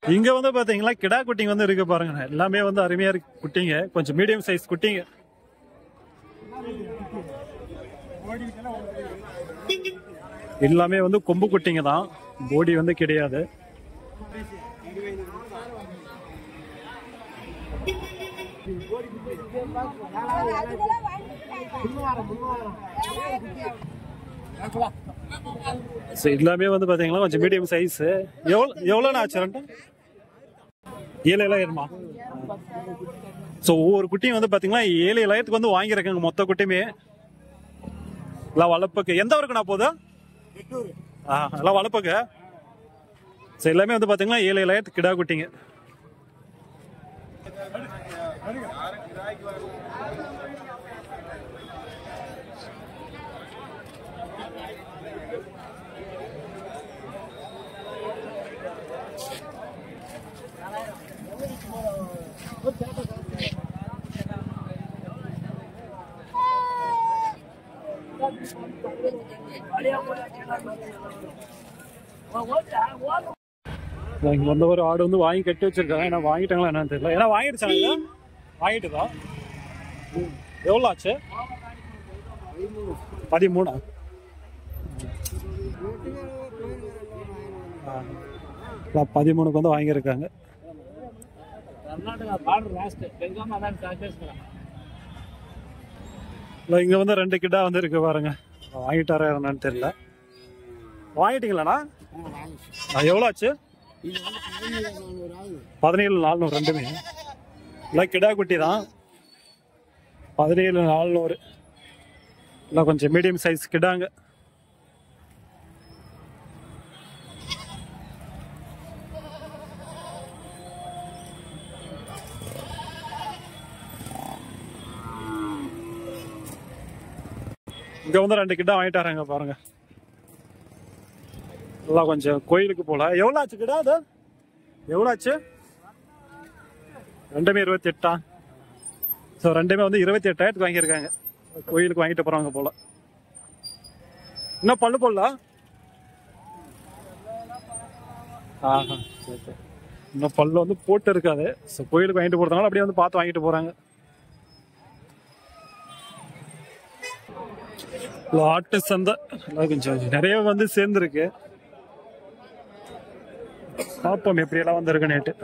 இங்க வந்து பாத்தீங்களா கிடா குட்டிங்க வந்து இருக்கு பாருங்க எல்லாமே வந்து அருமையா இருக்கு குட்டிங்க கொஞ்சம் மீடியம் சைஸ் குட்டிங்க எல்லாமே வந்து கொம்பு குட்டிங்க தான் போடி வந்து கிடையாது So, எல்லாமே வந்து பாத்தீங்கன்னா கொஞ்சம் மீடியம் சைஸ் எவ்வளவு எவ்வளவு ஆச்சு ரெண்டும் ஏழு ஏழாயிரமா ஸோ ஒவ்வொரு குட்டியும் வந்து பாத்தீங்கன்னா ஏழு ஏழாயிரத்துக்கு வந்து வாங்கியிருக்காங்க மொத்த குட்டியுமே எல்லாம் வளர்ப்புக்கு எந்த ஊருக்கு நான் போதும் ஆ எல்லாம் வளர்ப்புக்கு ஸோ எல்லாமே வந்து பாத்தீங்கன்னா ஏழு ஏழாயிரத்துக்கு கிடா குட்டிங்க இங்க வந்த ஒரு ஆடு வந்து வாங்கி கட்டி வச்சிருக்காங்க ஏன்னா வாங்கிட்டாங்களா என்னன்னு தெரியல ஏன்னா வாங்கிடுச்சாங்க இது? வாங்கிட்டுதா ம். எவ்வளவு ஆச்சு பதிமூணா ஆ. இல்ல, பதிமூணுக்கு வந்து வாங்கியிருக்காங்க ಕರ್ನಾಟಕ ಬಾರ್ಡರ್ ಲಾಸ್ಟ್ ಬೆಂಗಾಮ ಅದಾನ ಸಾಕೇಶ್ವರ இல்ல, இங்க வந்து ரெண்டு கிட்டா வந்து இருக்கு பாருங்க வாங்கிட்டாரா என்னன்னு தெரியல வாங்கிட்டீங்களாண்ணா ஆ, எவ்வளவு ஆச்சு பதினேழு நானூறு ரெண்டுமே இல்லை கிடா குட்டி தான் பதினேழு நானூறு இல்லை கொஞ்சம் மீடியம் சைஸ் கிடாங்க இங்க வந்து ரெண்டு கிட்ட வாங்கிட்டாராங்க பாருங்க எல்லாம் கொஞ்சம் கோயிலுக்கு போல எவ்வளவு ஆச்சு கிடா அது எவ்வளவு ஆச்சு ரெண்டுமே இருபத்தி எட்டா ஸோ ரெண்டுமே வந்து இருபத்தி எட்டாயிரத்துக்கு வாங்கியிருக்காங்க கோயிலுக்கு வாங்கிட்டு போறாங்க போல இன்னும் பல்லு போடல ஆஹா சரி சரி இன்னும் பல்லு வந்து போட்டு இருக்காது ஸோ கோயிலுக்கு வாங்கிட்டு போறதுனால அப்படியே வந்து பார்த்து வாங்கிட்டு போறாங்க ஆட்டு சந்தை எல்லாம் கொஞ்சம் நிறைய வந்து சேர்ந்துருக்கு பார்ப்போம் எப்படியெல்லாம் வந்திருக்கு நேட்டு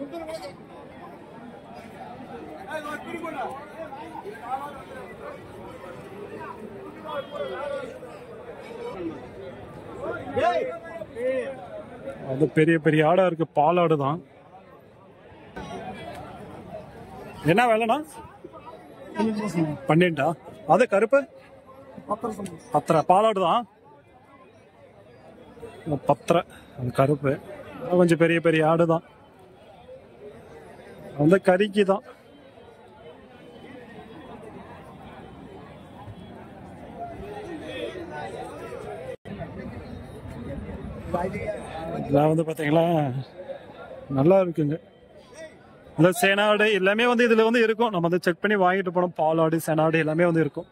அது பெரிய பெரிய ஆடா இருக்கு பாலாடு தான் என்ன வேலைண்ணா பன்னெண்டா அது கருப்பு பத்தரை பாலாடு தான் பத்தரை அது கருப்பு அது கொஞ்சம் பெரிய பெரிய ஆடு தான் அந்த கறிக்கு தான் இதெல்லாம் வந்து பாத்தீங்களா நல்லா இருக்குங்க இந்த சேனாடு எல்லாமே வந்து இதுல வந்து இருக்கும் நம்ம வந்து செக் பண்ணி வாங்கிட்டு போனோம் பாலாடு சேனாடு எல்லாமே வந்து இருக்கும்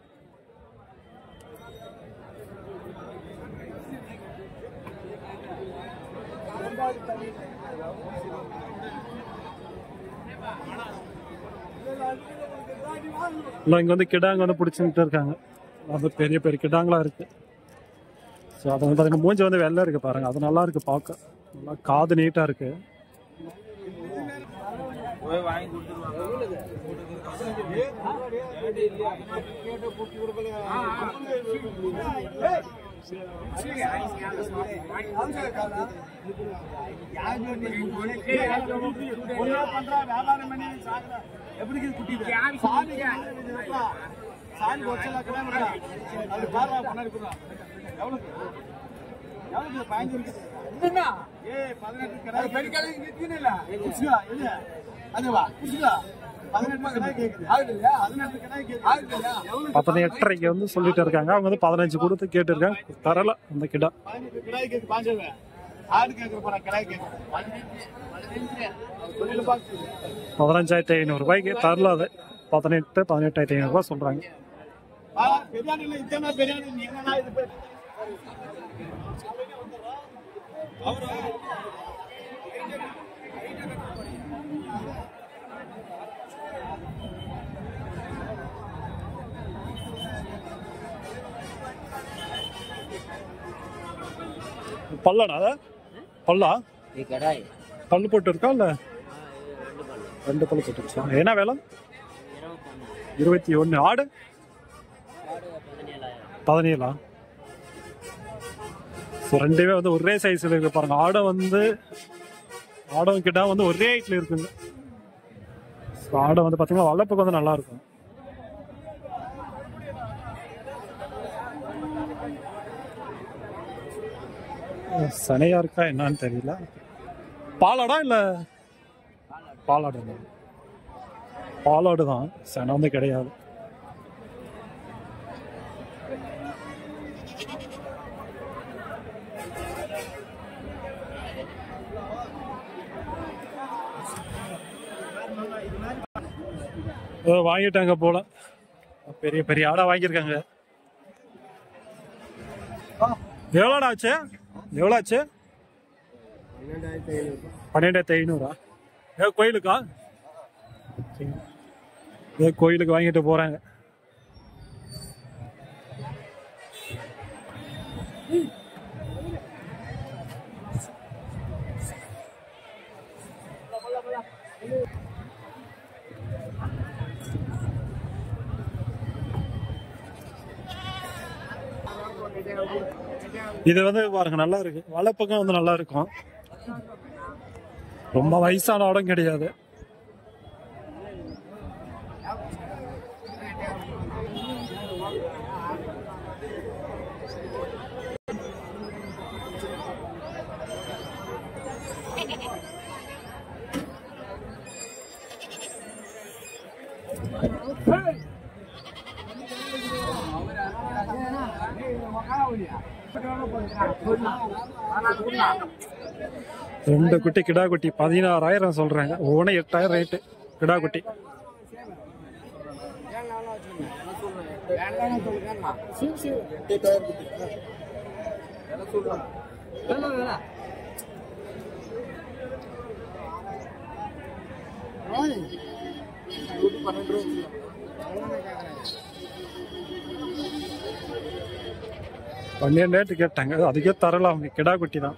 இல்லை இங்க வந்து கிடாங்க வந்து பிடிச்சிட்டு இருக்காங்க அது பெரிய பெரிய கிடாங்களா இருக்கு ஸோ அது வந்து பாத்தீங்கன்னா மூஞ்சி வந்து வெள்ளை இருக்கு பாருங்க அது நல்லா இருக்கு பார்க்க நல்லா காது நீட்டா இருக்கு பதினெட்டரைக்கு வந்து சொல்லிட்டு இருக்காங்க அவங்க வந்து பதினஞ்சு கொடுத்து கேட்டிருக்காங்க தரல அந்த கிடா பதினஞ்சாயிரத்தி ஐநூறு ரூபாய்க்கு தரல அது பதினெட்டு பதினெட்டாயிரத்தி ஐநூறு ரூபாய் சொல்றாங்க பல்லடா அத பல்லா இது கடாய் பல்லு போட்டு இருக்கா இல்ல ரெண்டு பல்லு ரெண்டு பல்லு போட்டு இருக்கா என்ன வேலை இருபத்தொன்று இருபத்தி ஒன்று ஆடு ஆடு பதினேழாயிரம் பதினேழா ஸோ ரெண்டுமே வந்து ஒரே சைஸ்ல இருக்கு பாருங்க ஆடை வந்து ஆடம் கிட்ட வந்து ஒரே ஹைட்ல இருக்குங்க ஸோ ஆடை வந்து பார்த்தீங்கன்னா வளர்ப்புக்கு வந்து நல்லா இருக்கும் சனையா இருக்கா என்னன்னு தெரியல பாலாடா இல்ல பாலாடு தான். பாலாடு தான் சனை வந்து கிடையாது ஏதோ வாங்கிட்டாங்க போல பெரிய பெரிய ஆடா வாங்கியிருக்காங்க எவ்வளோடா ஆச்சு எவ்வளோ ஆச்சு பன்னெண்டாயிரத்தி ஐநூறா ஏ கோயிலுக்கா ஏ கோயிலுக்கு வாங்கிட்டு போறாங்க இது வந்து பாருங்க நல்லா இருக்கு வளப்பக்கம் வந்து நல்லா இருக்கும் ரொம்ப வயசான இடம் கிடையாது ரெண்டு குட்டி கிடா குட்டி பதினாறாயிரம் சொல்றாங்க ஒவ்வொன்றும் எட்டாயிரம் ரேட்டு கிடா குட்டி பன்னெண்டு ரேட்டு கேட்டாங்க அதுக்கே தரலாம் அவங்க கிடா குட்டி தான்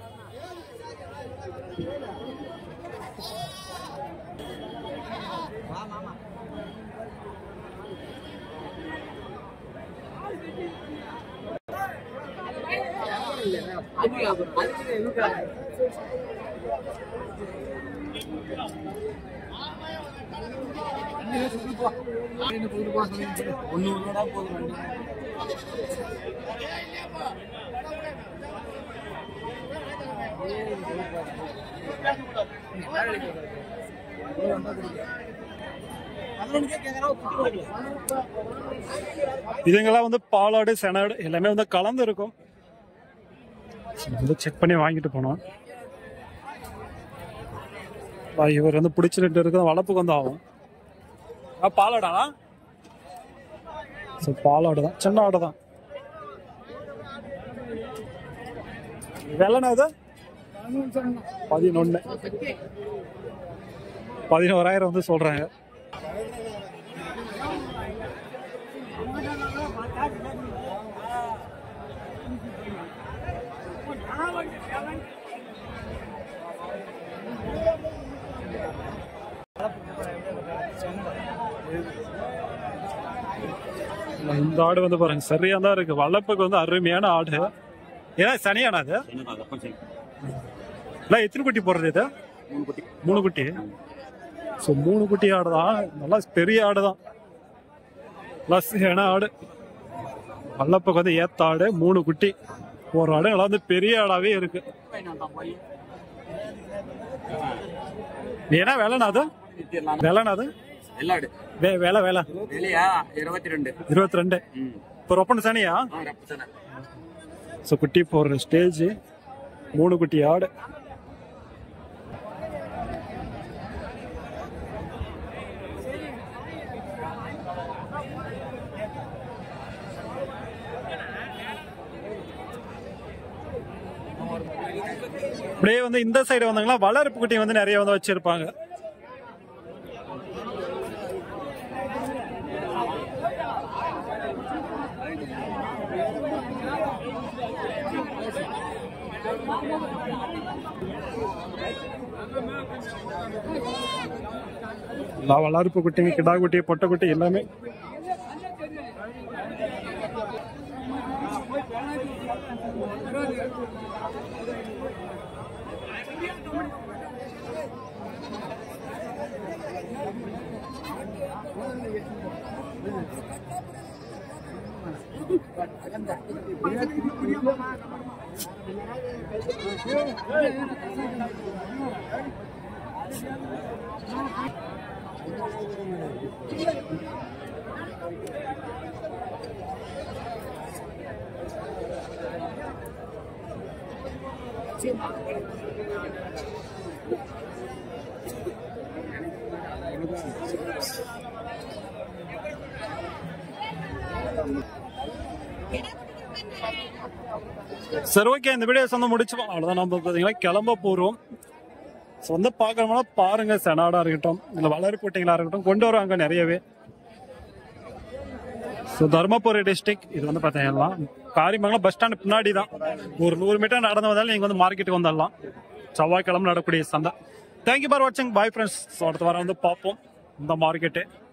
இதுங்கெல்லாம் வந்து பாலாடு செனாடு எல்லாமே வந்து கலந்து இருக்கும் வந்து செக் பண்ணி வாங்கிட்டு போனோம் ஆ, இவர் வந்து பிடிச்சிட்டு இருக்கிறது வளர்ப்புக்கு வந்து ஆகும் ஆ, பாலாடா ஸோ பாலாடு தான் சின்ன ஆடு தான் வெள்ளனா இது பதினொன்னு பதினோராயிரம் வந்து சொல்றாங்க இந்த ஆடு வந்து பாருங்க சரியா தான் இருக்கு வளர்ப்புக்கு வந்து அருமையான ஆடு ஏன்னா சனியானா அது இல்ல எத்தனை குட்டி போடுறது இது மூணு குட்டி ஸோ மூணு குட்டி ஆடு தான் நல்லா பெரிய ஆடு தான் ப்ளஸ் ஏன்னா ஆடு வல்லப்புக்கு வந்து ஏத்த ஆடு மூணு குட்டி ஒரு ஆடு நல்லா வந்து பெரிய ஆடாவே இருக்கு ஏன்னா வேலைனா அது வேலைனா அது எல்லாடு வே- வேலை வேலை வெளியா இருபத்தி ரெண்டு இருபத்தி ரெண்டு இப்போ ரொப்பன் சனியா ரப்பசனை ஸோ குட்டி போடுற ஸ்டேஜ் மூணு குட்டி ஆடு அப்படியே வந்து இந்த சைடு வந்தாங்களா வளர்ப்பு குட்டி வந்து நிறைய வந்து வச்சிருப்பாங்க எல்லா வளர்ப்பு குட்டிங்க கிடா குட்டி பொட்டை குட்டி எல்லாமே சரி ஓகே இந்த வீடியோஸ் வந்து முடிச்சுப்போம் அவ்வளோதான் நம்ம பார்த்தீங்கன்னா கிளம்ப போகிறோம் ஸோ வந்து பார்க்கணும்னா பாருங்க செனாடா இருக்கட்டும் இல்லை வளர் போட்டிங்களா இருக்கட்டும் கொண்டு வருவாங்க நிறையவே ஸோ தருமபுரி டிஸ்ட்ரிக்ட் இது வந்து பார்த்தீங்கன்னா காரிமங்கலம் பஸ் ஸ்டாண்ட் பின்னாடி தான் ஒரு நூறு மீட்டர் நடந்து வந்தாலும் நீங்கள் வந்து மார்க்கெட்டுக்கு வந்துடலாம் செவ்வாய்க்கிழமை நடக்கக்கூடிய சந்தை தேங்க்யூ ஃபார் வாட்சிங் பாய் ஃப்ரெண்ட்ஸ் ஸோ அடுத்த வாரம் வந்து பார்ப்போம் இந்த மார்க்கெட்டு